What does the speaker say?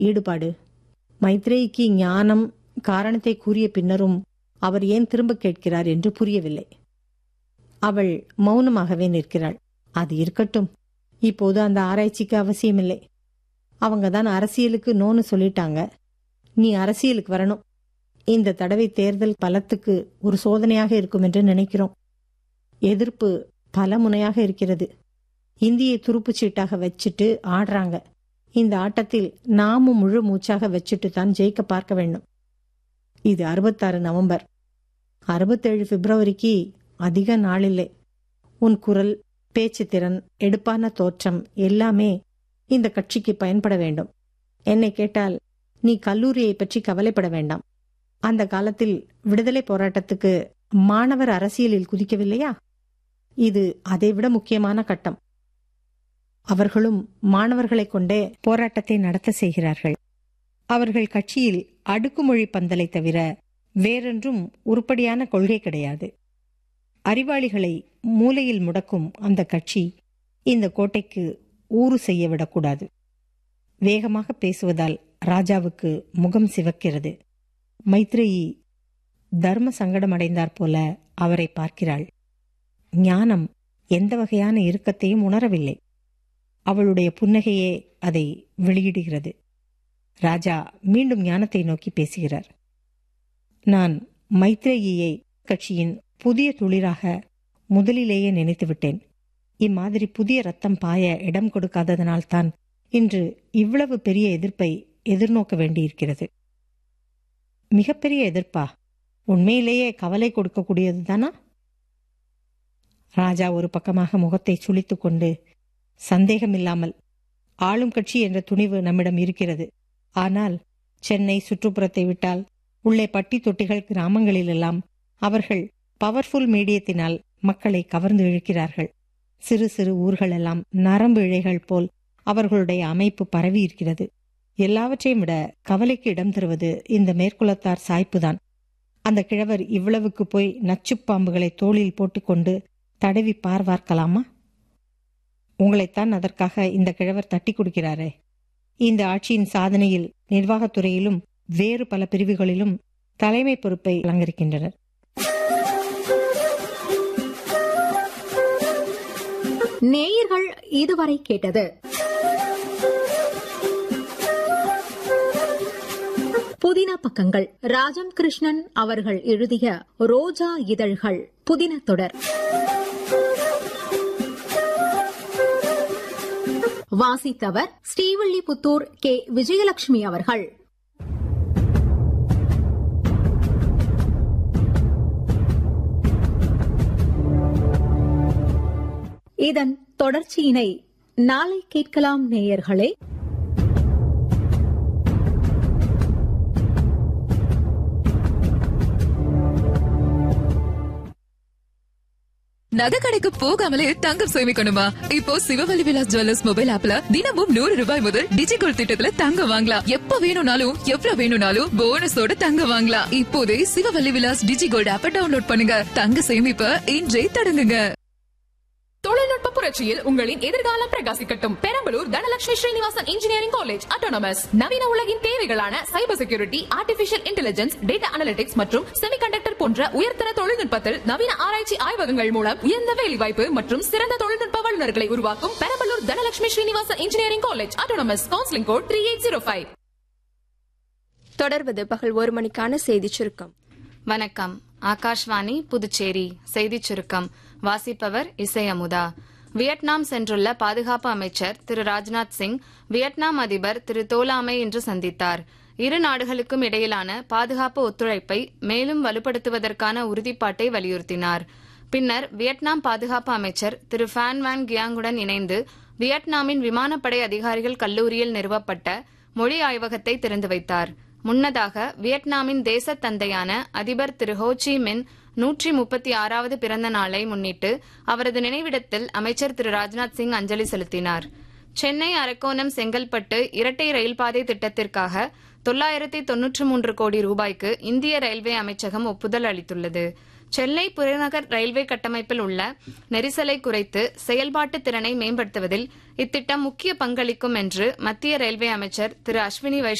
ஈடுபாடு மைத்ரேயிக்கு ஞானம் காரணத்தை கூறிய பின்னரும் அவர் ஏன் திரும்ப கேட்கிறார் என்று புரியவில்லை அவள் மௌனமாகவே நிற்கிறாள் அது இருக்கட்டும் இப்போது அந்த ஆராய்ச்சிக்கு அவசியமில்லை அவங்க தான் அரசியலுக்கு நோன்னு சொல்லிட்டாங்க நீ அரசியலுக்கு வரணும் இந்த தடவை தேர்தல் பலத்துக்கு ஒரு சோதனையாக இருக்கும் என்று நினைக்கிறோம் எதிர்ப்பு பல முனையாக இருக்கிறது இந்தியை துருப்புச் சீட்டாக வச்சுட்டு ஆடுறாங்க இந்த ஆட்டத்தில் நாமும் முழு மூச்சாக வச்சுட்டு தான் ஜெயிக்க பார்க்க வேண்டும் இது அறுபத்தாறு நவம்பர் அறுபத்தேழு பிப்ரவரிக்கு அதிக நாளில்லை உன் குரல் பேச்சு திறன் எடுப்பான தோற்றம் எல்லாமே இந்த கட்சிக்கு பயன்பட வேண்டும் என்னை கேட்டால் நீ கல்லூரியை பற்றி கவலைப்பட வேண்டாம் அந்த காலத்தில் விடுதலை போராட்டத்துக்கு மாணவர் அரசியலில் குதிக்கவில்லையா இது அதைவிட முக்கியமான கட்டம் அவர்களும் மாணவர்களைக் கொண்டே போராட்டத்தை நடத்த செய்கிறார்கள் அவர்கள் கட்சியில் அடுக்குமொழி பந்தலை தவிர வேறென்றும் உருப்படியான கொள்கை கிடையாது அறிவாளிகளை மூலையில் முடக்கும் அந்த கட்சி இந்த கோட்டைக்கு ஊறு செய்ய விடக்கூடாது வேகமாக பேசுவதால் ராஜாவுக்கு முகம் சிவக்கிறது மைத்ரேயி தர்ம சங்கடமடைந்தாற் போல அவரை பார்க்கிறாள் ஞானம் எந்த வகையான இறுக்கத்தையும் உணரவில்லை அவளுடைய புன்னகையே அதை வெளியிடுகிறது ராஜா மீண்டும் ஞானத்தை நோக்கி பேசுகிறார் நான் மைத்ரேயியை கட்சியின் புதிய துளிராக முதலிலேயே நினைத்துவிட்டேன் இம்மாதிரி புதிய ரத்தம் பாய இடம் கொடுக்காததனால்தான் இன்று இவ்வளவு பெரிய எதிர்ப்பை எதிர்நோக்க வேண்டியிருக்கிறது மிகப்பெரிய எதிர்ப்பா உண்மையிலேயே கவலை கொடுக்கக்கூடியதுதானா ராஜா ஒரு பக்கமாக முகத்தை சுளித்துக் கொண்டு சந்தேகமில்லாமல் ஆளும் கட்சி என்ற துணிவு நம்மிடம் இருக்கிறது ஆனால் சென்னை சுற்றுப்புறத்தை விட்டால் உள்ளே பட்டி தொட்டிகள் கிராமங்களிலெல்லாம் அவர்கள் பவர்ஃபுல் மீடியத்தினால் மக்களை கவர்ந்து இழுக்கிறார்கள் சிறு சிறு ஊர்களெல்லாம் நரம்பு இழைகள் போல் அவர்களுடைய அமைப்பு பரவி இருக்கிறது எல்லாவற்றையும் விட கவலைக்கு இடம் தருவது இந்த மேற்குலத்தார் சாய்ப்புதான் அந்த கிழவர் இவ்வளவுக்கு போய் நச்சுப் பாம்புகளை தோளில் போட்டுக்கொண்டு தடவி பார்வார்க்கலாமா உங்களைத்தான் அதற்காக இந்த கிழவர் தட்டி கொடுக்கிறாரே இந்த ஆட்சியின் சாதனையில் நிர்வாகத்துறையிலும் வேறு பல பிரிவுகளிலும் தலைமை பொறுப்பை அலங்கரிக்கின்றனர் நேயர்கள் இதுவரை கேட்டது புதின பக்கங்கள் ராஜம் கிருஷ்ணன் அவர்கள் எழுதிய ரோஜா இதழ்கள் புதின தொடர் வாசித்தவர் ஸ்ரீவில்லிபுத்தூர் கே விஜயலட்சுமி அவர்கள் இதன் தொடர்ச்சியினை நாளை கேட்கலாம் நேயர்களே நகை கடைக்கு போகாமலே தங்கம் சேமிக்கணுமா இப்போ சிவவலி விலாஸ் ஜுவல்லர்ஸ் மொபைல் ஆப்ல தினமும் நூறு ரூபாய் முதல் டிஜிகோல்ட் திட்டத்துல தங்கம் வாங்கலாம் எப்ப வேணும்னாலும் எவ்வளவு வேணும்னாலும் போனஸோட தங்கம் வாங்கலாம் இப்போதே சிவவல்லி விலாஸ் டிஜிகோல்ட் ஆப்ப டவுன்லோட் பண்ணுங்க தங்க சேமிப்ப இன்றே தொடங்குங்க தொழில்நுட்ப புரட்சியில் உங்களின் எதிர்காலம் பிரகாசிக்கட்டும் Perambalur Dhanalakshmi Srinivasan engineering college autonomous நவீன உலகின் தேவைகளான cyber security artificial intelligence data analytics மற்றும் செமிகண்டக்டர் போன்ற உயர்தர தொழில்நுட்பத்தில் நவீன ஆராய்ச்சி ஆய்வகங்கள் மூலம் உயர்ந்த வேலைவாய்ப்பு மற்றும் சிறந்த தொழில்நுட்ப வல்லுநர்களை உருவாக்கும் Perambalur Dhanalakshmi Srinivasan engineering college autonomous counselling code three eight zero five தொடர்வது பகல் ஒரு மணிக்கான செய்திச் சுருக்கம் வணக்கம் ஆகாஷ்வாணி புதுச்சேரி செய்திச் சுருக்கம் வாசிப்பவர் இசை அமுதா வியட்நாம் சென்றுள்ள பாதுகாப்பு அமைச்சர் திரு ராஜ்நாத் சிங் வியட்நாம் அதிபர் திரு தோலாமை இன்று சந்தித்தார் இரு நாடுகளுக்கும் இடையிலான பாதுகாப்பு ஒத்துழைப்பை மேலும் வலுப்படுத்துவதற்கான உறுதிப்பாட்டை வலியுறுத்தினார் பின்னர் வியட்நாம் பாதுகாப்பு அமைச்சர் திரு ஃபேன் வான் கியாங்குடன் இணைந்து வியட்நாமின் விமானப்படை அதிகாரிகள் கல்லூரியில் நிறுவப்பட்ட மொழி ஆய்வகத்தை திறந்து வைத்தார் முன்னதாக வியட்நாமின் தேச தந்தையான அதிபர் திரு ஹோச்சி மின் நூற்றி முப்பத்தி ஆறாவது பிறந்த நாளை முன்னிட்டு அவரது நினைவிடத்தில் அமைச்சர் திரு ராஜ்நாத் சிங் அஞ்சலி செலுத்தினார் சென்னை அரக்கோணம் செங்கல்பட்டு இரட்டை ரயில் பாதை திட்டத்திற்காக தொள்ளாயிரத்தி தொன்னூற்று மூன்று கோடி ரூபாய்க்கு இந்திய ரயில்வே அமைச்சகம் ஒப்புதல் அளித்துள்ளது சென்னை புறநகர் ரயில்வே கட்டமைப்பில் உள்ள நெரிசலை குறைத்து செயல்பாட்டு திறனை மேம்படுத்துவதில் இத்திட்டம் முக்கிய பங்களிக்கும் என்று மத்திய ரயில்வே அமைச்சர் திரு அஸ்வினி வைஷ்ணவ்